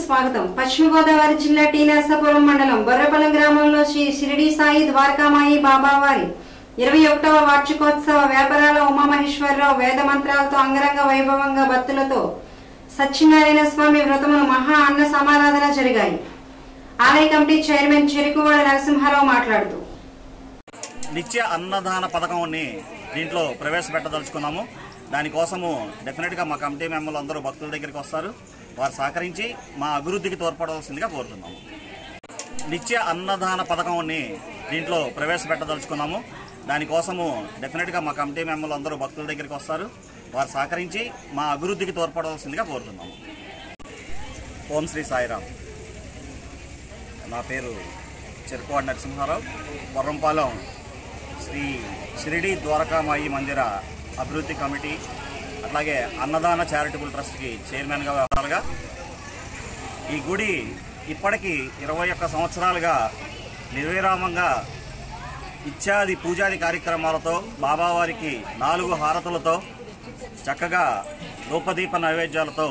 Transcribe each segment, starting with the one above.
స్వాగతం పశ్చిమ గోదావరి జిల్లా టీ నరసాపురం మండలం బొర్రపల్లం గ్రామంలో శ్రీ షిరిడి సాయి ద్వారకామాయి బాబావారి ఇరవై ఒకటవ వార్షికోత్సవ వ్యాపారాల ఉమామహేశ్వరరావు వేద మంత్రాలతో అంగరంగ వైభవంగా భక్తులతో సత్యనారాయణ స్వామి వ్రతమును మహా అన్న సమారాధన జరిగాయి ఆలయ కమిటీ చైర్మన్ చెరుకువాడ నరసింహారావు మాట్లాడుతూ నిత్య అన్నదాన పథకంని దీంట్లో ప్రవేశపెట్టదలుచుకున్నాము దానికోసము డెఫినెట్గా మా కమిటీ మెంబర్లు అందరూ భక్తుల దగ్గరికి వస్తారు వారు సహకరించి మా అభివృద్ధికి తోడ్పడవలసిందిగా కోరుతున్నాము నిత్య అన్నదాన పథకంని దీంట్లో ప్రవేశపెట్టదలుచుకున్నాము దానికోసము డెఫినెట్గా మా కమిటీ మెంబర్లు అందరూ భక్తుల దగ్గరికి వస్తారు వారు సహకరించి మా అభివృద్ధికి తోడ్పడవలసిందిగా కోరుతున్నాము ఓం శ్రీ సాయిరామ్ నా పేరు చెరుకువాడ నరసింహారావు బొర్రంపాలెం శ్రీ షిరిడి ద్వారకామాయి మందిర అభివృద్ధి కమిటీ అట్లాగే అన్నదాన చారిటబుల్ ట్రస్ట్కి చైర్మన్గా వ్యవహారాలుగా ఈ గుడి ఇప్పటికీ ఇరవై ఒక్క సంవత్సరాలుగా నిర్విరామంగా ఇత్యాది పూజాది కార్యక్రమాలతో బాబావారికి నాలుగు హారతులతో చక్కగా రూపదీప నైవేద్యాలతో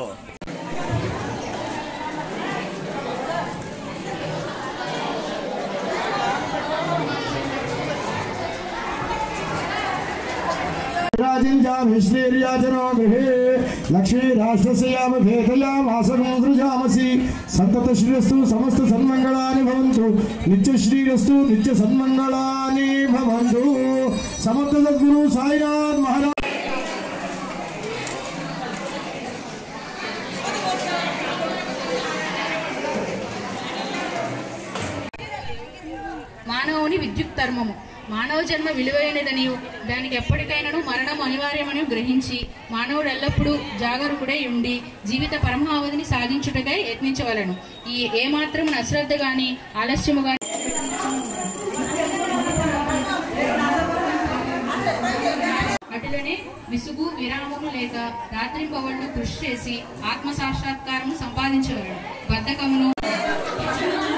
రాజించామిశ్రీర్యాచనో గృహే లక్ష్మీ రాష్ట్రస్యామ భేదయామాసమోదృజామసి సంతత శ్రీరస్తు సమస్త సన్మంగళాని భవంతు నిత్య శ్రీరస్తు నిత్య సన్మంగళాని భవంతు సమర్థ సద్గురు సాయినాథ్ మహారాజ్ మానవుని విద్యుత్ ధర్మము మానవ జన్మ విలువైనదనియు దానికి ఎప్పటికైనాను మరణం అనివార్యమని గ్రహించి మానవుడు ఎల్లప్పుడూ జాగరూకుడై ఉండి జీవిత పరమావధిని సాధించుటకై యత్నించవలను ఈ ఏమాత్రం అశ్రద్ధ గాని ఆలస్యము గాని అటులనే విసుగు విరామము లేక రాత్రింపవళ్ళు కృషి చేసి ఆత్మ సాక్షాత్కారము సంపాదించవలను బద్ధకమును